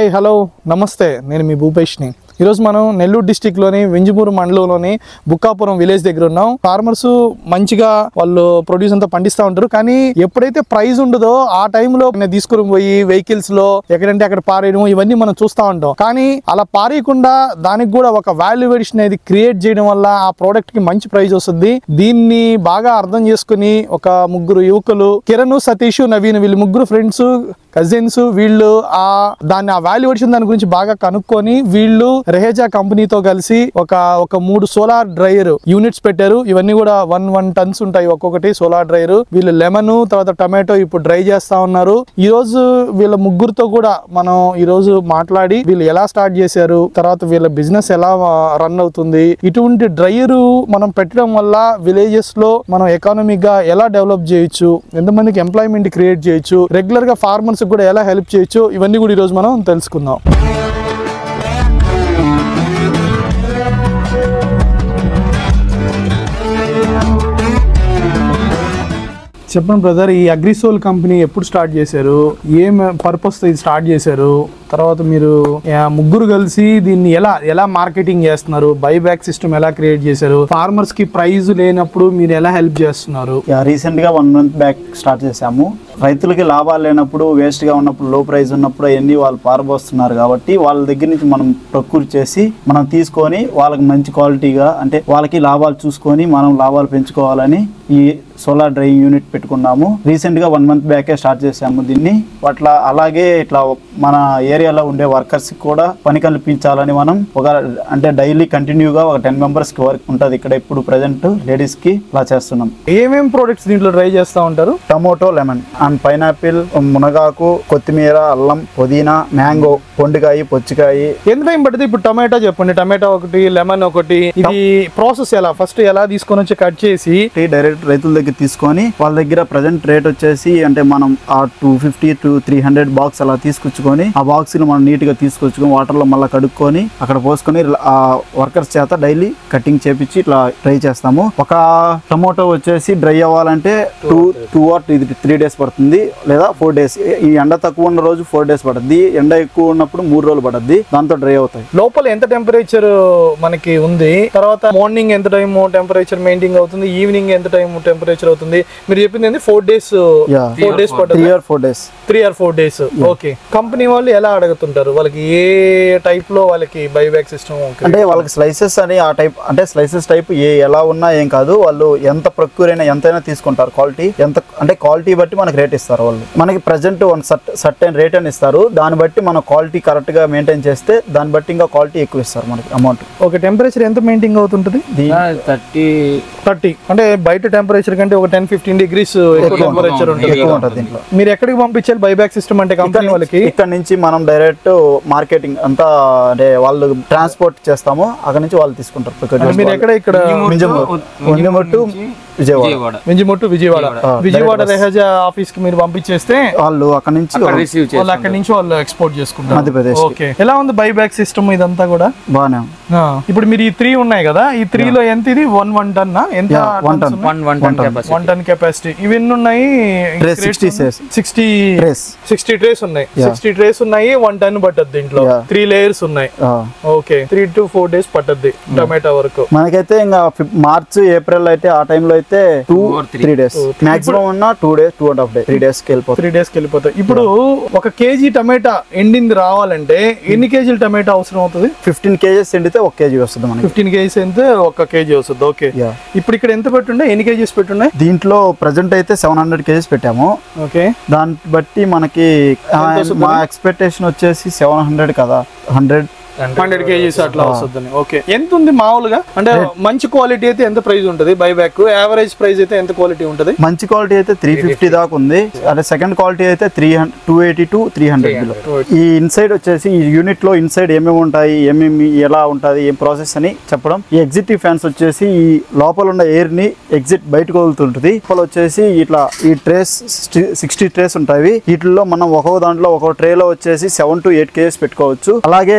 Hi hello నమస్తే నేను మీ భూపేష్ని ఈరోజు మనం నెల్లూరు డిస్టిక్లోని వెంజిమూరు మండలంలోని బుక్కాపురం విలేజ్ దగ్గర ఉన్నాం ఫార్మర్స్ మంచిగా వాళ్ళు ప్రొడ్యూస్ అంతా పండిస్తూ ఉంటారు కానీ ఎప్పుడైతే ప్రైస్ ఉండదో ఆ టైంలో తీసుకుని పోయి వెహికల్స్ లో ఎక్కడంటే అక్కడ పారేయడం ఇవన్నీ మనం చూస్తూ ఉంటాం కానీ అలా పారేయకుండా దానికి కూడా ఒక వాల్యుయేషన్ అనేది క్రియేట్ చేయడం వల్ల ఆ ప్రోడక్ట్ కి మంచి ప్రైస్ వస్తుంది దీన్ని బాగా అర్థం చేసుకుని ఒక ముగ్గురు యువకులు కిరణ్ సతీష్ నవీన్ వీళ్ళు ముగ్గురు ఫ్రెండ్స్ కజిన్స్ వీళ్ళు ఆ దాన్ని ఆ వాల్యుయేషన్ దాని గురించి బాగా కనుక్కొని వీళ్ళు రెహేజా కంపెనీతో కలిసి ఒక ఒక మూడు సోలార్ డ్రైయర్ యూనిట్స్ పెట్టారు ఇవన్నీ కూడా వన్ వన్ టన్స్ ఉంటాయి ఒక్కొక్కటి సోలార్ డ్రైయర్ వీళ్ళు లెమన్ తర్వాత టమాటో ఇప్పుడు డ్రై చేస్తా ఉన్నారు ఈ రోజు వీళ్ళ ముగ్గురుతో కూడా మనం ఈ రోజు మాట్లాడి వీళ్ళు ఎలా స్టార్ట్ చేశారు తర్వాత వీళ్ళ బిజినెస్ ఎలా రన్ అవుతుంది ఇటువంటి డ్రైయర్ మనం పెట్టడం వల్ల విలేజెస్ లో మనం ఎకానమిక్ గా ఎలా డెవలప్ చేయొచ్చు ఎంతమందికి ఎంప్లాయ్మెంట్ క్రియేట్ చేయొచ్చు రెగ్యులర్ గా ఫార్మర్స్ కూడా ఎలా హెల్ప్ చేయొచ్చు ఇవన్నీ కూడా ఈ రోజు మనం తెలుసుకుందాం చెప్పండి బ్రదర్ ఈ అగ్రిసోల్ కంపెనీ ఎప్పుడు స్టార్ట్ చేశారు ఏం పర్పస్ ఇది స్టార్ట్ చేశారు తర్వాత మీరు ఆ, ముగ్గురు కలిసి దీన్ని ఎలా ఎలా మార్కెటింగ్ చేస్తున్నారు బైబ్యాక్ సిస్టమ్ ఎలా క్రియేట్ చేశారు ఫార్మర్స్ కి ప్రైజ్ లేనప్పుడు మీరు ఎలా హెల్ప్ చేస్తున్నారు యా, రీసెంట్ గా వన్ మంత్ బ్యాక్ స్టార్ట్ చేశాము రైతులకి లాభాలు లేనప్పుడు వేస్ట్ గా ఉన్నప్పుడు లో ప్రైస్ ఉన్నప్పుడు అవన్నీ వాళ్ళు పారబోస్తున్నారు కాబట్టి వాళ్ళ దగ్గర నుంచి మనం ప్రొక్యూర్ చేసి మనం తీసుకొని వాళ్ళకి మంచి క్వాలిటీగా అంటే వాళ్ళకి లాభాలు చూసుకొని మనం లాభాలు పెంచుకోవాలని ఈ సోలార్ డ్రైవింగ్ యూనిట్ పెట్టుకున్నాము రీసెంట్ గా వన్ మంత్ బ్యాకే స్టార్ట్ చేశాము దీన్ని అట్లా అలాగే ఇట్లా మన ఏరియాలో ఉండే వర్కర్స్ కూడా పని కల్పించాలని మనం ఒక అంటే డైలీ కంటిన్యూగా ఒక టెన్ మెంబర్స్ కి వర్క్ ఉంటుంది ఇక్కడ ఇప్పుడు ప్రజెంట్ లేడీస్ కి అలా చేస్తున్నాం ఏమేం ప్రోడక్ట్స్ దీంట్లో ట్రై చేస్తూ ఉంటారు టమోటో లెమన్ అండ్ పైనాపిల్ మునగాకు కొత్తిమీర అల్లం పుదీనా మ్యాంగో పొండికాయ పొచ్చికాయ ఎంత టైం పడుతుంది ఇప్పుడు టమాటా చెప్పండి టమాటా ఒకటి లెమన్ ఒకటి ఇది ప్రాసెస్ ఎలా ఫస్ట్ ఎలా తీసుకొని వచ్చి కట్ చేసి డైరెక్ట్ రైతుల దగ్గర తీసుకొని వాళ్ళ దగ్గర ప్రజెంట్ రేట్ వచ్చేసి అంటే మనం ఆ two fifty to three hundred box అలా తీసుకొచ్చుకొని ఆ బాక్స్ ని మనం నీట్ గా తీసుకొచ్చుకొని వాటర్ లో మళ్ళీ కడుక్కొని అక్కడ పోసుకొని ఆ వర్కర్స్ చేత డైలీ కటింగ్ చేపించి ఇట్లా ట్రై చేస్తాము ఒక టమోటో వచ్చేసి డ్రై అవ్వాలంటే two two or three days పడుతుంది లేదా ఫోర్ డేస్ ఈ ఎండ తక్కువ ఉన్న రోజు ఫోర్ డేస్ పడుతుంది ఎండ ఎక్కువ ఉన్నప్పుడు మూడు రోజులు పడుద్ది దాంతో డ్రై అవుతాయి లోపల ఎంత టెంపరేచర్ మనకి ఉంది తర్వాత మార్నింగ్ ఎంత టైం టెంపరేచర్ మెయింటైన్ అవుతుంది ఈవినింగ్ ఎంత టైం టెంపరేచర్ అవుతుంది మీరు చెప్పింది ఏంది four days four days three పడుతుంది or four days three or four days okay company వాళ్ళు ఎలా అడుగుతుంటారు వాళ్ళకి ఏ టైప్ లో వాళ్ళకి బైబ్యాక్ సిస్టమ్ అంటే వాళ్ళకి స్లైసెస్ అని ఆ టైప్ అంటే స్లైసెస్ టైప్ ఏ ఎలా ఉన్నా ఏం కాదు వాళ్ళు ఎంత ప్రొక్యూర్ అయినా ఎంతైనా తీసుకుంటారు క్వాలిటీ ఎంత అంటే క్వాలిటీ బట్టి మనకి రేట్ ఇస్తారు వాళ్ళు మనకి ప్రజెంట్ వన్ సర్ట్ సర్టెన్ రేట్ అని ఇస్తారు దాన్ని బట్టి మన క్వాలిటీ కరెక్ట్ గా మెయింటైన్ చేస్తే దాన్ని బట్టి ఇంకా క్వాలిటీ ఎక్కువ ఇస్తారు మనకి అమౌంట్ ఓకే టెంపరేచర్ ఎంత మెయింటైన్ అవుతుంటది థర్టీ థర్టీ అంటే బయట టెంపరేచర్ కంటే ఒక టెన్ ఫిఫ్టీన్ డిగ్రీస్ ఎక్కువ టెంపరేచర్ ఉంటుంది ఎక్కువ ఉంటుంది దీంట్లో మీరు ఎక్కడికి పంపించాలి బైబ్యాక్ సిస్టమ్ అంటే కంపెనీ వాళ్ళకి ఇక్కడ నుంచి మనం డైరెక్ట్ మార్కెటింగ్ అంతా అంటే వాళ్ళు ట్రాన్స్పోర్ట్ చేస్తాము అక్కడ నుంచి వాళ్ళు తీసుకుంటారు procure అంటే మీరు ఎక్కడ ఇక్కడ మింజమూరు మింజమూరు టు విజయవాడ విజయవాడ వింజిమొట్టు విజయవాడ విజయవాడ రెహజా ఆఫీస్ కి మీరు పంపించేస్తే వాళ్ళు అక్కడ నుంచి రిసీవ్ వాళ్ళు అక్కడి నుంచి వాళ్ళు ఎక్స్పోర్ట్ చేసుకుంటారు మధ్యప్రదేశ్ ఓకే ఎలా ఉంది బైబ్యాక్ సిస్టమ్ ఇదంతా కూడా బాగానే ఉంది. ఆ, ఇప్పుడు మీరు ఈ త్రీ ఉన్నాయి కదా ఈ త్రీ లో ఎంత ఇది వన్ వన్ టన్ ఎంత one ton. One one ton capacity one ton capacity ఇవి ఎన్ని ఉన్నాయి Trays 60 trays. Sixty Trays. Sixty trays ఉన్నాయి సిక్స్టీ ట్రేస్ ఉన్నాయి వన్ టన్ పట్టద్ది దీంట్లో Yeah. త్రీ లేయర్స్ ఉన్నాయి ఆ. Okay three to four days పట్టద్ది టమాటా వరకు మనకైతే ఇంకా ఫిబ్- మార్చ్ ఏప్రిల్ అయితే ఆ టైంలో అయితే two or three. Three days maximum ఉన్న two days two and half day three days కి వెళ్ళిపోతుంది త్రీ డేస్ కి వెళ్ళిపోతాయి ఇప్పుడు ఒక కేజీ టమాటా ఎండింది రావాలంటే ఎన్ని కేజీలు టమాటా అవసరం అవుతుంది ఫిఫ్టీన్ కేజెస్ ఎండితే ఒక కేజీ వస్తుంది మనకి ఫిఫ్టీన్ కేజీస్ అయితే ఒక కేజీ వస్తుంది ఓకే Yeah. ఇప్పుడు ఇక్కడ ఎంత పెట్టుండే ఎన్ని కేజీస్ పెట్టుండే దీంట్లో ప్రజెంట్ అయితే సెవెన్ హండ్రెడ్ కేజెస్ పెట్టాము ఓకే దాన్ని బట్టి మనకి ఆ, మా ఎక్స్పెక్టేషన్ వచ్చేసి సెవెన్ హండ్రెడ్ కదా హండ్రెడ్ హండ్రెడ్ కేజీస్ అట్లా వస్తుంది ఓకే ఎంత ఉంది మామూలుగా అంటే మంచి క్వాలిటీ అయితే ఎంత ప్రైస్ ఉంటుంది బైబ్యాక్ యావరేజ్ ప్రైస్ అయితే ఎంత క్వాలిటీ ఉంటుంది మంచి క్వాలిటీ అయితే త్రీ ఫిఫ్టీ దాకా ఉంది అదే సెకండ్ క్వాలిటీ అయితే three hundred two eighty to three hundred below ఈ ఇన్సైడ్ వచ్చేసి ఈ యూనిట్ లో ఇన్సైడ్ ఏమేమి ఉంటాయి ఏమేమి ఎలా ఉంటుంది ఏం ప్రాసెస్ అని చెప్పడం ఈ ఎగ్జిటివ్ ఫ్యాన్స్ వచ్చేసి ఈ లోపల ఉన్న ఎయిర్ ని ఎగ్జిట్ బయటకు వదులుతుంటుంది లోపల వచ్చేసి ఇట్లా ఈ ట్రేస్ సిక్స్టీ ట్రేస్ ఉంటాయి వీటిల్లో మనం ఒక్కో దాంట్లో ఒక్కో ట్రే లో వచ్చేసి సెవెన్ టు ఎయిట్ కేజెస్ పెట్టుకోవచ్చు అలాగే ఇట్లా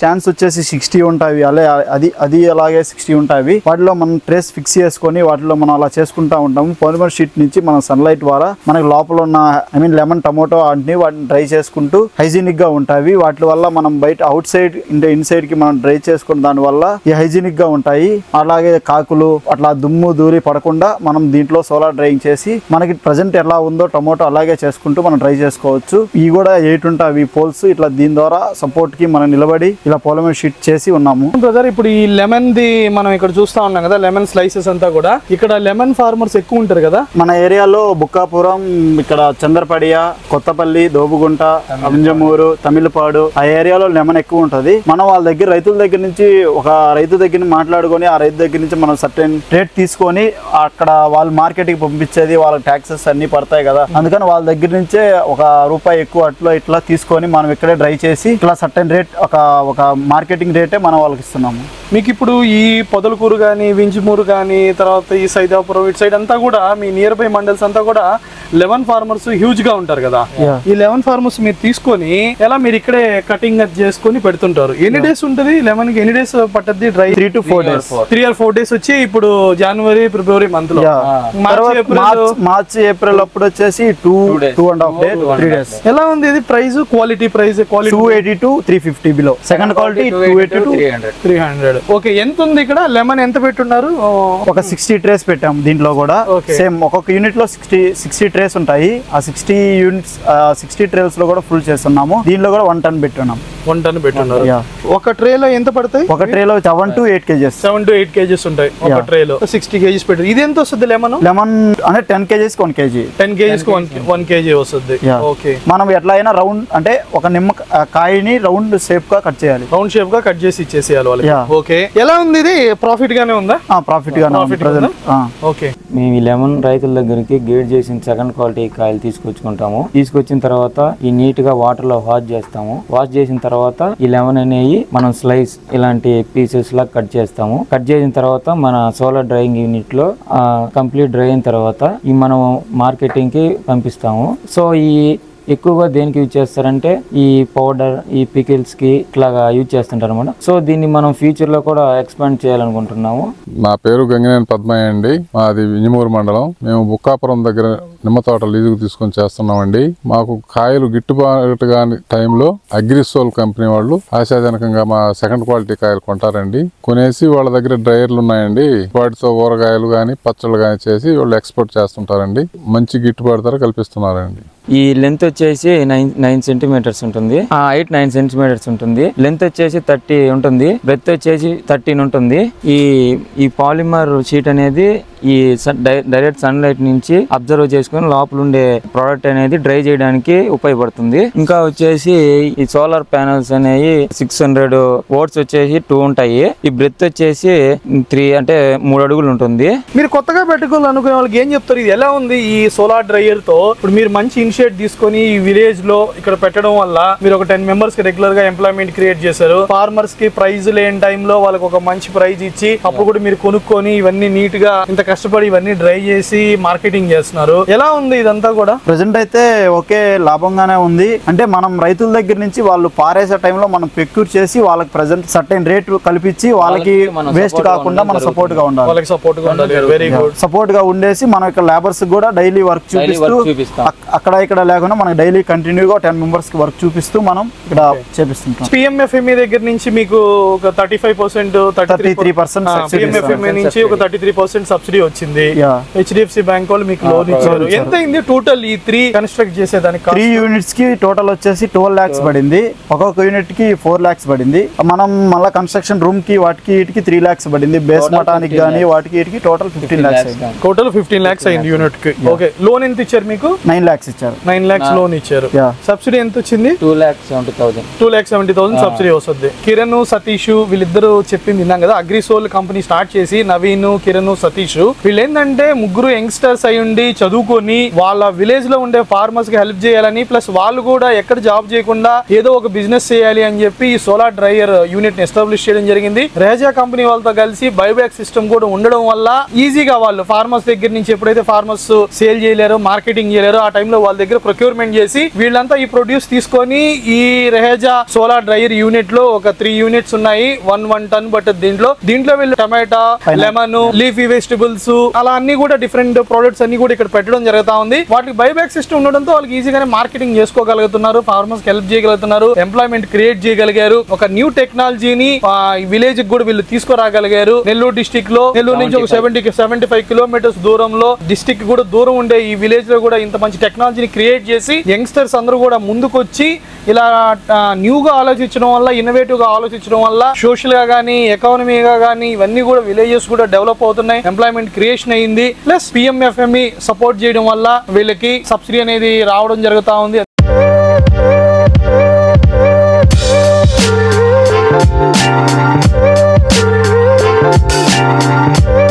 స్టాండ్స్ వచ్చేసి సిక్స్టీ ఉంటాయి అలా అది అది అలాగే సిక్స్టీ ఉంటాయి వాటిలో మనం ట్రేస్ ఫిక్స్ చేసుకొని వాటిలో మనం అలా చేసుకుంటా ఉంటాము పాలిమర్ షీట్ నుంచి మనం సన్లైట్ ద్వారా మనకి లోపల ఉన్న ఐ మీన్ లెమన్ టమోటో వాటిని వాటిని డ్రై చేసుకుంటూ హైజీనిక్ గా ఉంటాయి వాటి వల్ల మనం బయట అవుట్ సైడ్ ఇంటే ఇన్సైడ్ కి మనం డ్రై చేసుకున్న దాని వల్ల ఈ హైజీనిక్ గా ఉంటాయి అలాగే కాకులు అట్లా దుమ్ము దూరి పడకుండా మనం దీంట్లో సోలార్ డ్రైయింగ్ చేసి మనకి ప్రజెంట్ ఎలా ఉందో టమోటో అలాగే చేసుకుంటూ మనం డ్రై చేసుకోవచ్చు ఇవి కూడా ఎయిట్ ఉంటాయి పోల్స్ ఇట్లా దీని ద్వారా సపోర్ట్ కి మనం నిలబడి ఇలా పొలమే షీట్ చేసి ఉన్నాము బ్రదర్ ఇప్పుడు ఈ లెమన్ ది మనం ఇక్కడ చూస్తా ఉన్నాం కదా లెమన్ స్లైసెస్ అంతా కూడా ఇక్కడ లెమన్ ఫార్మర్స్ ఎక్కువ ఉంటారు కదా మన ఏరియాలో బుక్కాపురం ఇక్కడ చంద్రపడియ కొత్తపల్లి దోబుగుంట అంజమూరు తమిళపాడు ఆ ఏరియాలో లెమన్ ఎక్కువ ఉంటది మనం వాళ్ళ దగ్గర రైతుల దగ్గర నుంచి ఒక రైతు దగ్గర నుంచి మాట్లాడుకొని ఆ రైతు దగ్గర నుంచి మనం సర్టెన్ రేట్ తీసుకొని అక్కడ వాళ్ళు మార్కెట్ కి పంపించేది వాళ్ళ ట్యాక్సెస్ అన్ని పడతాయి కదా అందుకని వాళ్ళ దగ్గర నుంచే ఒక రూపాయి ఎక్కువ అట్లా ఇట్లా తీసుకొని మనం ఇక్కడే డ్రై చేసి ఇట్లా సర్టెన్ రేట్ ఒక ఒక మార్కెటింగ్ రేటే మనం వాళ్ళకి ఇస్తున్నాము మీకు ఇప్పుడు ఈ పొదలకూరు కానీ వింజమూరు కానీ తర్వాత ఈ సైదాపురం ఇటు సైడ్ అంతా కూడా మీ నియర్ బై మండల్స్ అంతా కూడా లెవెన్ ఫార్మర్స్ హ్యూజ్ గా ఉంటారు కదా Yeah. ఈ లెవెన్ ఫార్మర్స్ మీరు తీసుకొని ఎలా మీరు ఇక్కడే కటింగ్ అది చేసుకొని పెడుతుంటారు ఎన్ని డేస్ ఉంటుంది లెమన్ కి ఎన్ని డేస్ పట్టద్ది dry three to four days three or four days వచ్చి ఇప్పుడు జనవరి ఫిబ్రవరి మంత్ లో మార్చ్ తర్వాత ఏప్రిల్ మార్చ్ మార్చ్ ఏప్రిల్ అప్పుడు వచ్చేసి two two and half day three days ఎలా ఉంది ఇది price quality price quality two eighty to three fifty below second quality two eighty to three hundred three hundred okay ఎంత ఉంది ఇక్కడ lemon ఎంత పెట్టున్నారు ఓ, ఒక సిక్స్టీ ట్రేస్ పెట్టాం దీంట్లో కూడా Okay. సేమ్ ఒక్కొక్క యూనిట్ లో సిక్స్టీ సిక్స్టీ ట్రేస్ ఉంటాయి ఆ సిక్స్టీ యూనిట్స్ సిక్స్టీ ట్రేస్ లో కూడా ఫుల్ చేస్తున్నాము దీనిలో కూడా వన్ టన్ పెట్టున్నాం వన్ టన్ పెట్టున్నారు Yeah. ఒక ట్రేలో ఎంత పడతాయి ఒక ట్రేలో seven to eight kgs seven to eight kgs ఉంటాయి ఒక Yeah. ట్రేలో సిక్స్టీ కేజీస్ పెట్టారు ఇది ఎంత వస్తుంది లెమన్ లెమన్ అంటే ten kgs one kg ten kgs one one kg వస్తుంది Yeah. ఓకే మనం ఎట్లా అయినా రౌండ్ అంటే ఒక నిమ్మ ఆ కాయని రౌండ్ షేప్ గా కట్ చేయాలి రౌండ్ షేప్ గా కట్ చేసి ఇచ్చేసేయాలి వాళ్ళకి Yeah. ఓకే ఎలా ఉంది ఇది ప్రాఫిట్ గానే ఉందా ప్రాఫిట్ గా Profit ప్రజెంట్ ఓకే మేము ఈ లెమన్ రైతుల దగ్గరికి గేడ్ చేసిన సెకండ్ క్వాలిటీ కాయలు తీసుకొచ్చుకుంటాము తీసుకొచ్చిన తర్వాత ఈ నీట్ గా వాటర్ లో వాష్ చేస్తాము వాష్ చేసిన తర్వాత ఈ లెమన్ అనేవి మనం స్లైస్ ఇలాంటి పీసెస్ లా కట్ చేస్తాము కట్ చేసిన తర్వాత మన సోలార్ డ్రైయింగ్ యూనిట్ లో కంప్లీట్ డ్రై అయిన తర్వాత ఈ మనం మార్కెటింగ్ కి పంపిస్తాము సో ఈ ఎక్కువగా దేనికి యూజ్ చేస్తారంటే ఈ పౌడర్ ఈ పికిల్స్ కి ఇట్లాగా యూజ్ చేస్తుంటారు అనమాట సో దీన్ని మనం ఫ్యూచర్ లో కూడా ఎక్స్పాండ్ చేయాలనుకుంటున్నాము నా పేరు గంగినేని పద్మయ్య అండి మాది వింజమూరు మండలం మేము బుక్కాపురం దగ్గర నిమ్మ తోట లీజుకు తీసుకొని చేస్తున్నామండి మాకు కాయలు గిట్టుబాటు కాని టైంలో అగ్రిసోల్ కంపెనీ వాళ్ళు ఆశాజనకంగా మా సెకండ్ క్వాలిటీ కాయలు కొంటారండి కొనేసి వాళ్ళ దగ్గర డ్రైయర్లు ఉన్నాయండి వాటితో ఊరగాయలు కానీ పచ్చళ్ళు కానీ చేసి వాళ్ళు ఎక్స్పోర్ట్ చేస్తుంటారండి మంచి గిట్టుబాటు ధర కల్పిస్తున్నారండి ఈ లెంత్ వచ్చేసి నైన్ నైన్ సెంటీమీటర్స్ ఉంటుంది ఆ హైట్ నైన్ సెంటీమీటర్స్ ఉంటుంది లెంత్ వచ్చేసి థర్టీ ఉంటుంది బ్రెత్ వచ్చేసి థర్టీన్ ఉంటుంది ఈ ఈ పాలిమర్ షీట్ అనేది ఈ సన్- డై- డైరెక్ట్ సన్ లైట్ నుంచి అబ్జర్వ్ చేసుకుని లోపల ఉండే ప్రోడక్ట్ అనేది డ్రై చేయడానికి ఉపయోగపడుతుంది ఇంకా వచ్చేసి ఈ సోలార్ ప్యానల్స్ అనేవి సిక్స్ హండ్రెడ్ ఓట్స్ వచ్చేసి టూ ఉంటాయి ఈ బ్రెత్ వచ్చేసి త్రీ అంటే మూడు అడుగులు ఉంటుంది మీరు కొత్తగా పెట్టుకోవాలనుకునే వాళ్ళకి ఏం చెప్తారు ఇది ఎలా ఉంది ఈ సోలార్ డ్రైయర్ తో ఇప్పుడు మీరు మంచి ఇనిషియేట్ తీసుకొని ఈ విలేజ్ లో ఇక్కడ పెట్టడం వల్ల మీరు ఒక టెన్ మెంబర్స్ కి రెగ్యులర్ గా ఎంప్లాయ్మెంట్ క్రియేట్ చేశారు ఫార్మర్స్ కి ప్రైజ్ లేని టైంలో వాళ్ళకి ఒక మంచి ప్రైజ్ ఇచ్చి అప్పుడు కూడా మీరు కొనుక్కొని ఇవన్నీ నీట్ గా ఇంత కష్టపడి ఇవన్నీ డ్రై చేసి మార్కెటింగ్ చేస్తున్నారు ఎలా ఉంది ఇదంతా కూడా ప్రజెంట్ అయితే ఓకే లాభంగానే ఉంది అంటే మనం రైతుల దగ్గర నుంచి వాళ్ళు పారేసే టైంలో మనం పెక్యూర్ చేసి వాళ్ళకి ప్రజెంట్ సర్టెన్ రేట్ కల్పించి వాళ్ళకి వాళ్ళకి మనం వేస్ట్ support గా కాకుండా ఉండడం మన సపోర్ట్ గా ఉండాలి వాళ్ళకి సపోర్ట్ గా ఉండాలి వెరీ గుడ్ సపోర్ట్ గా ఉండేసి మనం ఇక్కడ లేబర్స్ కూడా డైలీ వర్క్ Daily చూపిస్తూ work చూపిస్తాం. అక్- అక్కడ ఇక్కడ లేకుండా మనకి డైలీ కంటిన్యూగా టెన్ మెంబర్స్ కి వర్క్ చూపిస్తూ మనం ఇక్కడ చేపిస్తుంటాం పిఎంఎఫ్ఎంఈ దగ్గర నుంచి మీకు ఒక thirty five percent thirty 33% subsidy PMFME నుంచి ఒక థర్టీ త్రీ పర్సెంట్ సబ్సిడీ వచ్చింది Yeah. హెచ్డిఎఫ్సి బ్యాంక్ వాళ్ళు మీకు లోన్ ఇచ్చారు ఎంత అయింది టోటల్ ఈ త్రీ కన్స్ట్రక్ట్ చేసేదానికి cost? త్రీ యూనిట్స్ కి టోటల్ వచ్చేసి ట్వెల్వ్ లాక్స్ పడింది ఒక్కొక్క యూనిట్ కి ఫోర్ లాక్స్ పడింది మనం మళ్ళీ కన్స్ట్రక్షన్ రూమ్ కి వాటికి వీటికి త్రీ లాక్స్ పడింది బేస్ మటానికి కానీ వాటికి వీటికి టోటల్ ఫిఫ్టీన్ లాక్స్ అయింది టోటల్ ఫిఫ్టీన్ లాక్స్ అయింది యూనిట్ కి ఓకే లోన్ ఎంత ఇచ్చారు మీకు నైన్ లాక్స్ ఇచ్చారు నైన్ లాక్స్ లోన్ ఇచ్చారు Yeah. సబ్సిడీ ఎంత వచ్చింది two lakhs seventy thousand two lakh seventy thousand subsidy వస్తుంది కిరణ్ సతీష్ వీళ్ళిద్దరు చెప్పింది విన్నాం కదా అగ్రిసోల్ కంపెనీ స్టార్ట్ చేసి నవీన్ కిరణ్ సతీష్ చేశారు వీళ్ళు ఏంటంటే ముగ్గురు యంగ్స్టర్స్ అయి ఉండి చదువుకొని వాళ్ళ విలేజ్ లో ఉండే ఫార్మర్స్ కి హెల్ప్ చేయాలని ప్లస్ వాళ్ళు కూడా ఎక్కడ జాబ్ చేయకుండా ఏదో ఒక బిజినెస్ చేయాలి అని చెప్పి ఈ సోలార్ డ్రైయర్ యూనిట్ ని ఎస్టాబ్లిష్ చేయడం జరిగింది రేజా కంపెనీ వాళ్ళతో కలిసి బైబ్యాక్ సిస్టమ్ కూడా ఉండడం వల్ల ఈజీగా వాళ్ళు ఫార్మర్స్ దగ్గర నుంచి ఎప్పుడైతే ఫార్మర్స్ సేల్ చేయలేరో మార్కెటింగ్ చేయలేరో ఆ టైంలో వాళ్ళ దగ్గర ప్రొక్యూర్మెంట్ చేసి వీళ్ళంతా ఈ ప్రొడ్యూస్ తీసుకొని ఈ రెహేజా సోలార్ డ్రైయర్ యూనిట్ లో ఒక త్రీ యూనిట్స్ ఉన్నాయి వన్ వన్ టన్ బట్ దీంట్లో దీంట్లో వీళ్ళు టమాటా లెమన్ లీఫీ వెజిటబుల్స్ అలా అన్ని కూడా డిఫరెంట్ ప్రొడక్ట్స్ అన్ని కూడా ఇక్కడ పెట్టడం జరుగుతా ఉంది వాటికి బైబ్యాక్ సిస్టమ్ ఉండడంతో వాళ్ళకి ఈజీగానే మార్కెటింగ్ చేసుకోగలుగుతున్నారు ఫార్మర్స్ కి హెల్ప్ చేయగలుగుతున్నారు ఎంప్లాయ్మెంట్ క్రియేట్ చేయగలిగారు ఒక న్యూ టెక్నాలజీని విలేజ్ కూడా వీళ్ళు తీసుకురాగలిగారు నెల్లూరు డిస్టిక్ లో నెల్లూరు నుంచి ఒక సెవెంటీ సెవెంటీ ఫైవ్ కిలోమీటర్స్ దూరంలో డిస్టిక్ కూడా దూరం ఉండే ఈ విలేజ్ లో కూడా ఇంత మంచి టెక్నాలజీని క్రియేట్ చేసి యంగ్స్టర్స్ అందరూ కూడా ముందుకొచ్చి ఇలా న్యూగా ఆలోచించడం వల్ల ఇన్నోవేటివ్ గా ఆలోచించడం వల్ల సోషల్ గా కానీ ఎకానమీగా కానీ ఇవన్నీ కూడా విలేజెస్ కూడా డెవలప్ అవుతున్నాయి ఎంప్లాయ్మెంట్ క్రియేషన్ అయింది ప్లస్ పిఎంఎఫ్ఎంఈ సపోర్ట్ చేయడం వల్ల వీళ్ళకి సబ్సిడీ అనేది రావడం జరుగుతా ఉంది Thank you.